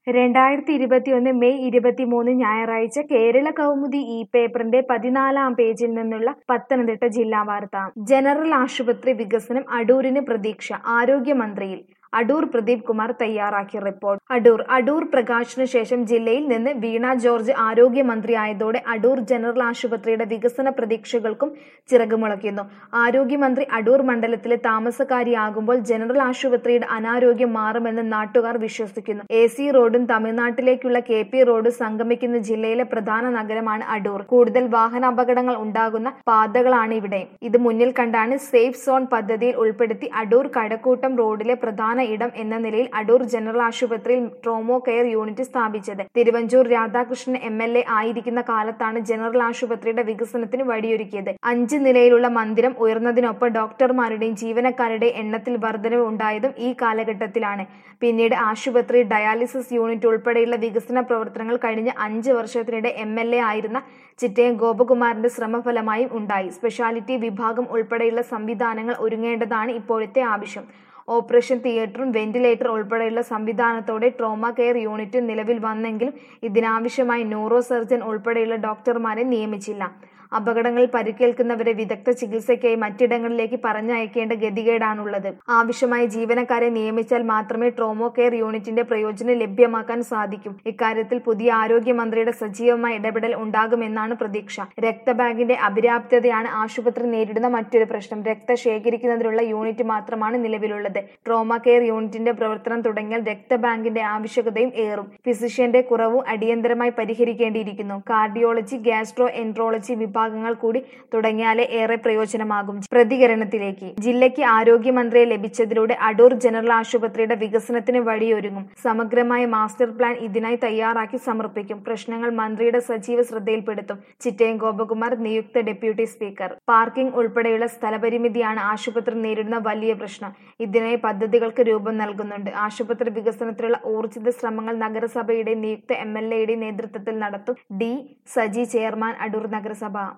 രണ്ടായിരത്തി ഇരുപത്തിയൊന്ന് മെയ് ഇരുപത്തിമൂന്ന് ഞായറാഴ്ച കേരള കൗമുദി ഈ പേപ്പറിന്റെ പതിനാലാം പേജിൽ നിന്നുള്ള പത്തനംതിട്ട ജില്ലാ വാർത്ത ജനറൽ ആശുപത്രി വികസനം അടൂരിന് പ്രതീക്ഷ ആരോഗ്യമന്ത്രിയിൽ അടൂർ പ്രദീപ് കുമാർ തയ്യാറാക്കിയ റിപ്പോർട്ട് അടൂർ അടൂർ പ്രകാശിനു ശേഷം ജില്ലയിൽ നിന്ന് വീണ ജോർജ് ആരോഗ്യമന്ത്രിയായതോടെ അടൂർ ജനറൽ ആശുപത്രിയുടെ വികസന പ്രതീക്ഷകൾക്കും ചിറകുമുളയ്ക്കുന്നു ആരോഗ്യമന്ത്രി അടൂർ മണ്ഡലത്തിലെ താമസക്കാരിയാകുമ്പോൾ ജനറൽ ആശുപത്രിയുടെ അനാരോഗ്യം മാറുമെന്ന് നാട്ടുകാർ വിശ്വസിക്കുന്നു എ സി റോഡും തമിഴ്നാട്ടിലേക്കുള്ള കെ പി റോഡും സംഗമിക്കുന്ന ജില്ലയിലെ പ്രധാന നഗരമാണ് അടൂർ കൂടുതൽ വാഹനാപകടങ്ങൾ ഉണ്ടാകുന്ന പാതകളാണ് ഇവിടെ ഇത് മുന്നിൽ കണ്ടാണ് സേഫ് സോൺ പദ്ധതിയിൽ ഉൾപ്പെടുത്തി അടൂർ കഴക്കൂട്ടം റോഡിലെ പ്രധാന ഇടം എന്ന നിലയിൽ അടൂർ ജനറൽ ആശുപത്രിയിൽ ട്രോമോ കെയർ യൂണിറ്റ് സ്ഥാപിച്ചത് Thiruvanchoor Radhakrishnan M L A ആയിരിക്കുന്ന കാലത്താണ് ജനറൽ ആശുപത്രിയുടെ വികസനത്തിന് വഴിയൊരുക്കിയത് അഞ്ച് നിലയിലുള്ള മന്ദിരം ഉയർന്നതിനൊപ്പം ഡോക്ടർമാരുടെയും ജീവനക്കാരുടെയും എണ്ണത്തിൽ വർധനവ് ഉണ്ടായതും ഈ കാലഘട്ടത്തിലാണ് പിന്നീട് ആശുപത്രി ഡയാലിസിസ് യൂണിറ്റ് ഉൾപ്പെടെയുള്ള വികസന പ്രവർത്തനങ്ങൾ കഴിഞ്ഞ അഞ്ച് വർഷത്തിനിടെ എം എൽ എ ആയിരുന്ന ചിറ്റയം ഗോപകുമാറിന്റെ ശ്രമഫലമായും ഉണ്ടായി സ്പെഷ്യാലിറ്റി വിഭാഗം ഉൾപ്പെടെയുള്ള സംവിധാനങ്ങൾ ഒരുങ്ങേണ്ടതാണ് ഇപ്പോഴത്തെ ആവശ്യം ഓപ്പറേഷൻ തിയേറ്ററും വെന്റിലേറ്റർ ഉൾപ്പെടെയുള്ള സംവിധാനത്തോടെ ട്രോമ കെയർ യൂണിറ്റും നിലവിൽ വന്നെങ്കിലും ഇതിനാവശ്യമായി ന്യൂറോ സർജൻ ഉൾപ്പെടെയുള്ള ഡോക്ടർമാരെ നിയമിച്ചില്ല അപകടങ്ങളിൽ പരിക്കേൽക്കുന്നവരെ വിദഗ്ധ ചികിത്സയ്ക്കായി മറ്റിടങ്ങളിലേക്ക് പറഞ്ഞയക്കേണ്ട ഗതികേടാണുള്ളത് ആവശ്യമായ ജീവനക്കാരെ നിയമിച്ചാൽ മാത്രമേ ട്രോമോ കെയർ യൂണിറ്റിന്റെ പ്രയോജനം ലഭ്യമാക്കാൻ സാധിക്കും ഇക്കാര്യത്തിൽ പുതിയ ആരോഗ്യമന്ത്രിയുടെ സജീവമായ ഇടപെടൽ ഉണ്ടാകുമെന്നാണ് പ്രതീക്ഷ രക്തബാങ്കിന്റെ അപര്യാപ്തതയാണ് ആശുപത്രി നേരിടുന്ന മറ്റൊരു പ്രശ്നം രക്തം ശേഖരിക്കുന്നതിനുള്ള യൂണിറ്റ് മാത്രമാണ് നിലവിലുള്ളത് ട്രോമ കെയർ യൂണിറ്റിന്റെ പ്രവർത്തനം തുടങ്ങിയാൽ രക്തബാങ്കിന്റെ ആവശ്യകതയും ഏറും ഫിസിഷ്യന്റെ കുറവും അടിയന്തരമായി പരിഹരിക്കേണ്ടിയിരിക്കുന്നു കാർഡിയോളജി ഗ്യാസ്ട്രോ എൻട്രോളജി വിഭാഗങ്ങൾ കൂടി തുടങ്ങിയാലേ ഏറെ പ്രയോജനമാകും പ്രതികരണത്തിലേക്ക് ജില്ലയ്ക്ക് ആരോഗ്യമന്ത്രിയെ ലഭിച്ചതിലൂടെ അടൂർ ജനറൽ ആശുപത്രിയുടെ വികസനത്തിന് വഴിയൊരുങ്ങും സമഗ്രമായ മാസ്റ്റർ പ്ലാൻ ഇതിനായി തയ്യാറാക്കി സമർപ്പിക്കും പ്രശ്നങ്ങൾ മന്ത്രിയുടെ സജീവ ശ്രദ്ധയിൽപ്പെടുത്തും ചിറ്റയം ഗോപകുമാർ നിയുക്ത ഡെപ്യൂട്ടി സ്പീക്കർ പാർക്കിംഗ് ഉൾപ്പെടെയുള്ള സ്ഥലപരിമിതിയാണ് ആശുപത്രി നേരിടുന്ന വലിയ പ്രശ്നം ഇതിനായി പദ്ധതികൾക്ക് രൂപം നൽകുന്നുണ്ട് ആശുപത്രി വികസനത്തിലുള്ള ഊർജിത ശ്രമങ്ങൾ നഗരസഭയുടെ നിയുക്ത എം എൽ എയുടെ നേതൃത്വത്തിൽ നടത്തും ഡി സജി ചെയർമാൻ അടൂർ നഗരസഭ